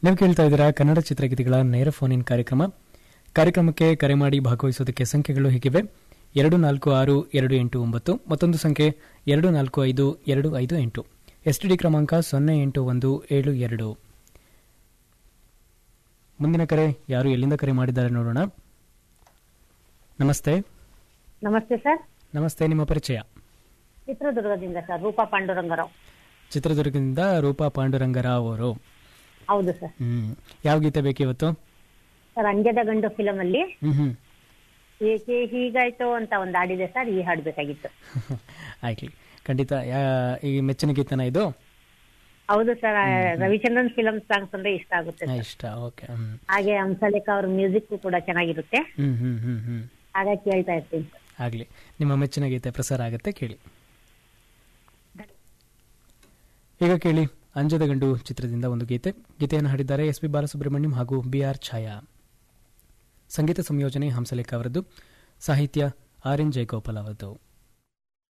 ನೀವು ಕೇಳ್ತಾ ಇದ್ದೀರಾ ಕನ್ನಡ ಚಿತ್ರಗೀತೆಗಳ ನೇರ ಫೋನ್ ಇನ್ ಕಾರ್ಯಕ್ರಮ ಕಾರ್ಯಕ್ರಮಕ್ಕೆ ಕರೆ ಮಾಡಿ ಭಾಗವಹಿಸೋದಕ್ಕೆ ಸಂಖ್ಯೆಗಳು ಹೀಗಿವೆ ಎರಡು ನಾಲ್ಕು ಆರು ಎರಡು ಎಂಟು ಒಂಬತ್ತು ಮತ್ತೊಂದು ಸಂಖ್ಯೆ ಎರಡು ನಾಲ್ಕು ಐದು ಎರಡು ಐದು ಎಂಟು ಎಸ್ಟಿಡಿ ಕ್ರಮಾಂಕ ಸೊನ್ನೆ ಎಂಟು ಒಂದು ಏಳು ಎರಡು ಮುಂದಿನ ಕರೆ ಯಾರು ಎಲ್ಲಿಂದ ಕರೆ ಮಾಡಿದ್ದಾರೆ ನೋಡೋಣ ನಮಸ್ತೆ ನಮಸ್ತೆ ಸರ್ ನಮಸ್ತೆ ನಿಮ್ಮ ಪರಿಚಯ ಚಿತ್ರದುರ್ಗದಿಂದ ಸರ್ ರೂಪಾ ಪಾಂಡುರಂಗರಾವ್ ಚಿತ್ರದುರ್ಗದಿಂದ ರೂಪಾ ಪಾಂಡುರಂಗರಾವ್ ಅವರು ಹೌದು ಸರ್ ಹ್ಮ್ ಯಾವ ಗೀತೆ ಬೇಕು ಇವತ್ತು ಸರ್ ಅಂಜದ ಗಂಡು ಫಿಲಂ ಅಲ್ಲಿ ಹ್ಮ್ ಹ್ಮ್ ಏಕೆ ಹೀಗಾಯ್ತು ಅಂತ ಒಂದು ಹಾಡಿದೆ ಸರ್ ಈ ಹಾಡ್ಬೇಕಾಗಿತ್ತು ಆಯ್ತು ಖಂಡಿತ ಯಾ- ಈ ಮೆಚ್ಚಿನ ಗೀತನ ಇದು ಹೌದು ಸರ್ ಆ ರವಿಚಂದ್ರನ್ ಫಿಲಂ ಸಾಂಗ್ಸ್ ಅಂದ್ರೆ ಇಷ್ಟ ಆಗುತ್ತೆ ಹಾ, ಸರ್. ಇಷ್ಟ ಓಕೆ ಹ್ಮ್ ಹಾಗೆ ಹಂಸಲೇಖ ಅವ್ರ ಮ್ಯೂಸಿಕ್ ಕೂಡ ಚೆನ್ನಾಗಿರುತ್ತೆ ಹ್ಮ್ ಹ್ಮ್ ಹ್ಮ್ ಹ್ಮ್ ಹಾಗಾಗಿ ಕೇಳ್ತಾ ಇರ್ತೀನಿ ಸರ್ ಆಗ್ಲಿ ನಿಮ್ಮ ಮೆಚ್ಚಿನ ಗೀತೆ ಪ್ರಸಾರ ಆಗುತ್ತೆ ಕೇಳಿ ಈಗ ಕೇಳಿ ಅಂಜದ ಗಂಡು ಚಿತ್ರದಿಂದ ಒಂದು ಗೀತೆ ಗೀತೆಯನ್ನು ಹಾಡಿದ್ದಾರೆ ಎಸ್ ಪಿ ಬಾಲಸುಬ್ರಹ್ಮಣ್ಯಂ ಹಾಗೂ ಬಿ ಆರ್ ಛಾಯಾ ಸಂಗೀತ ಸಂಯೋಜನೆ ಹಂಸಲೇಖ ಅವರದ್ದು ಸಾಹಿತ್ಯ ಆರ್ ಎನ್ ಜಯಗೋಪಾಲ್ ಅವರದ್ದು